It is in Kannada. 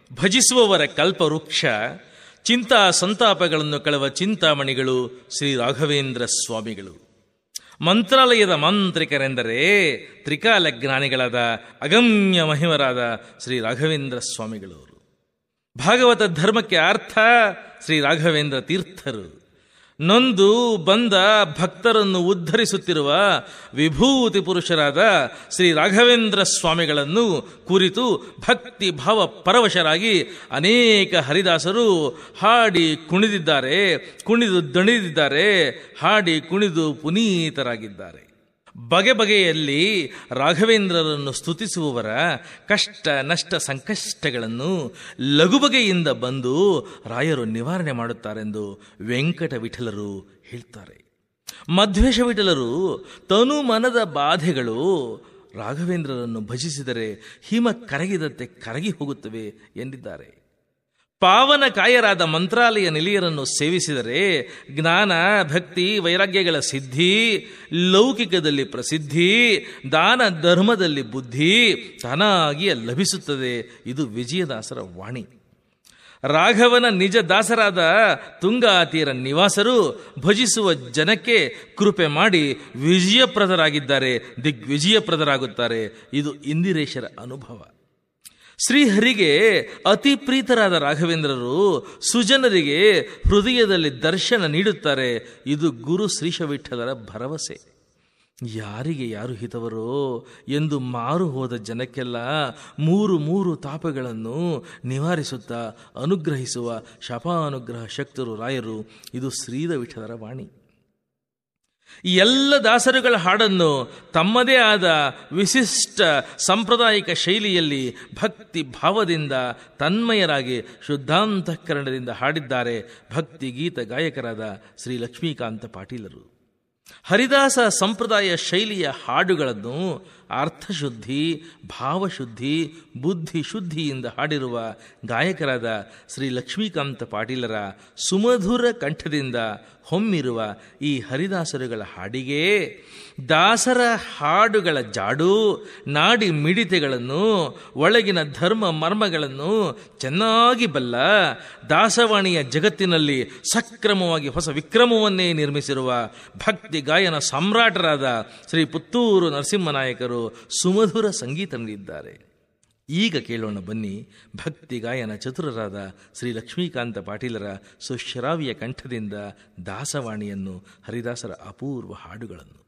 ಭಜಿಸುವವರ ಕಲ್ಪವೃಕ್ಷ ಚಿಂತಾ ಸಂತಾಪಗಳನ್ನು ಕಳುವ ಚಿಂತಾಮಣಿಗಳು ಶ್ರೀ ರಾಘವೇಂದ್ರ ಸ್ವಾಮಿಗಳು ಮಂತ್ರಾಲಯದ ಮಾಂತ್ರಿಕರೆಂದರೆ ತ್ರಿಕಾಲ ಜ್ಞಾನಿಗಳಾದ ಅಗಮ್ಯ ಮಹಿಮರಾದ ಶ್ರೀ ರಾಘವೇಂದ್ರ ಸ್ವಾಮಿಗಳು ಭಾಗವತ ಧರ್ಮಕ್ಕೆ ಅರ್ಥ ಶ್ರೀ ರಾಘವೇಂದ್ರ ತೀರ್ಥರು ನೊಂದು ಬಂದ ಭಕ್ತರನ್ನು ಉದ್ಧರಿಸುತ್ತಿರುವ ವಿಭೂತಿ ಪುರುಷರಾದ ಶ್ರೀ ರಾಘವೇಂದ್ರ ಸ್ವಾಮಿಗಳನ್ನು ಕುರಿತು ಭಕ್ತಿ ಭಾವ ಪರವಶರಾಗಿ ಅನೇಕ ಹರಿದಾಸರು ಹಾಡಿ ಕುಣಿದಿದ್ದಾರೆ ಕುಣಿದು ದಣಿದಿದ್ದಾರೆ ಹಾಡಿ ಕುಣಿದು ಪುನೀತರಾಗಿದ್ದಾರೆ ಬಗೆ ಬಗೆಯಲ್ಲಿ ರಾಘವೇಂದ್ರರನ್ನು ಸ್ತುತಿಸುವವರ ಕಷ್ಟ ನಷ್ಟ ಸಂಕಷ್ಟಗಳನ್ನು ಲಘು ಬಗೆಯಿಂದ ಬಂದು ರಾಯರು ನಿವಾರಣೆ ಮಾಡುತ್ತಾರೆಂದು ವೆಂಕಟ ವಿಠಲರು ಹೇಳ್ತಾರೆ ಮಧ್ವೇಶ ವಿಠಲರು ತನು ಮನದ ಬಾಧೆಗಳು ರಾಘವೇಂದ್ರರನ್ನು ಭಜಿಸಿದರೆ ಹಿಮ ಕರಗಿದಂತೆ ಕರಗಿ ಹೋಗುತ್ತವೆ ಎಂದಿದ್ದಾರೆ ಪಾವನ ಕಾಯರಾದ ಮಂತ್ರಾಲಯ ನಿಲಿಯರನ್ನು ಸೇವಿಸಿದರೆ ಜ್ಞಾನ ಭಕ್ತಿ ವೈರಾಗ್ಯಗಳ ಸಿದ್ಧಿ ಲೌಕಿಕದಲ್ಲಿ ಪ್ರಸಿದ್ಧಿ ದಾನ ಧರ್ಮದಲ್ಲಿ ಬುದ್ಧಿ ತಾನಾಗಿಯೇ ಲಭಿಸುತ್ತದೆ ಇದು ವಿಜಯದಾಸರ ವಾಣಿ ರಾಘವನ ನಿಜ ದಾಸರಾದ ತುಂಗಾತೀರ ನಿವಾಸರು ಭಜಿಸುವ ಜನಕ್ಕೆ ಕೃಪೆ ಮಾಡಿ ವಿಜಯಪ್ರದರಾಗಿದ್ದಾರೆ ದಿಗ್ವಿಜಯಪ್ರದರಾಗುತ್ತಾರೆ ಇದು ಇಂದಿರೇಶರ ಅನುಭವ ಶ್ರೀಹರಿಗೆ ಅತಿ ಪ್ರೀತರಾದ ರಾಘವೇಂದ್ರರು ಸುಜನರಿಗೆ ಹೃದಯದಲ್ಲಿ ದರ್ಶನ ನೀಡುತ್ತಾರೆ ಇದು ಗುರು ಶ್ರೀಶವಿಠಲರ ಭರವಸೆ ಯಾರಿಗೆ ಯಾರು ಹಿತವರೋ ಎಂದು ಮಾರು ಹೋದ ಜನಕ್ಕೆಲ್ಲ ಮೂರು ಮೂರು ತಾಪಗಳನ್ನು ನಿವಾರಿಸುತ್ತಾ ಅನುಗ್ರಹಿಸುವ ಶಪಾನುಗ್ರಹ ಶಕ್ತರು ರಾಯರು ಇದು ಶ್ರೀದ ವಿಠಲರ ವಾಣಿ ಈ ಎಲ್ಲ ದಾಸರುಗಳ ಹಾಡನ್ನು ತಮ್ಮದೇ ಆದ ವಿಶಿಷ್ಟ ಸಾಂಪ್ರದಾಯಿಕ ಶೈಲಿಯಲ್ಲಿ ಭಕ್ತಿ ಭಾವದಿಂದ ತನ್ಮಯರಾಗಿ ಶುದ್ಧಾಂತಃಕರಣದಿಂದ ಹಾಡಿದ್ದಾರೆ ಭಕ್ತಿ ಗೀತ ಗಾಯಕರಾದ ಶ್ರೀ ಲಕ್ಷ್ಮೀಕಾಂತ ಪಾಟೀಲರು ಹರಿದಾಸ ಸಂಪ್ರದಾಯ ಶೈಲಿಯ ಹಾಡುಗಳನ್ನು ಅರ್ಥಶುದ್ಧಿ ಭಾವಶುದ್ಧಿ ಬುದ್ಧಿ ಶುದ್ಧಿಯಿಂದ ಹಾಡಿರುವ ಗಾಯಕರಾದ ಶ್ರೀ ಲಕ್ಷ್ಮೀಕಾಂತ ಪಾಟೀಲರ ಸುಮಧುರ ಕಂಠದಿಂದ ಹೊಮ್ಮಿರುವ ಈ ಹರಿದಾಸರುಗಳ ಹಾಡಿಗೆ ದಾಸರ ಹಾಡುಗಳ ಜಾಡು ನಾಡಿ ಮಿಡಿತೆಗಳನ್ನು ಒಳಗಿನ ಧರ್ಮ ಮರ್ಮಗಳನ್ನು ಚೆನ್ನಾಗಿ ಬಲ್ಲ ದಾಸವಾಣಿಯ ಜಗತ್ತಿನಲ್ಲಿ ಸಕ್ರಮವಾಗಿ ಹೊಸ ವಿಕ್ರಮವನ್ನೇ ನಿರ್ಮಿಸಿರುವ ಭಕ್ತಿ ಗಾಯನ ಸಾಮ್ರಾಟರಾದ ಶ್ರೀ ಪುತ್ತೂರು ನರಸಿಂಹನಾಯಕರು ಸುಮಧುರ ಸಂಗೀತ ನೀಡಿದ್ದಾರೆ ಈಗ ಕೇಳೋಣ ಬನ್ನಿ ಭಕ್ತಿ ಗಾಯನ ಚತುರರಾದ ಶ್ರೀ ಲಕ್ಷ್ಮೀಕಾಂತ ಪಾಟೀಲರ ಸುಶ್ರಾವ್ಯ ಕಂಠದಿಂದ ದಾಸವಾಣಿಯನ್ನು ಹರಿದಾಸರ ಅಪೂರ್ವ ಹಾಡುಗಳನ್ನು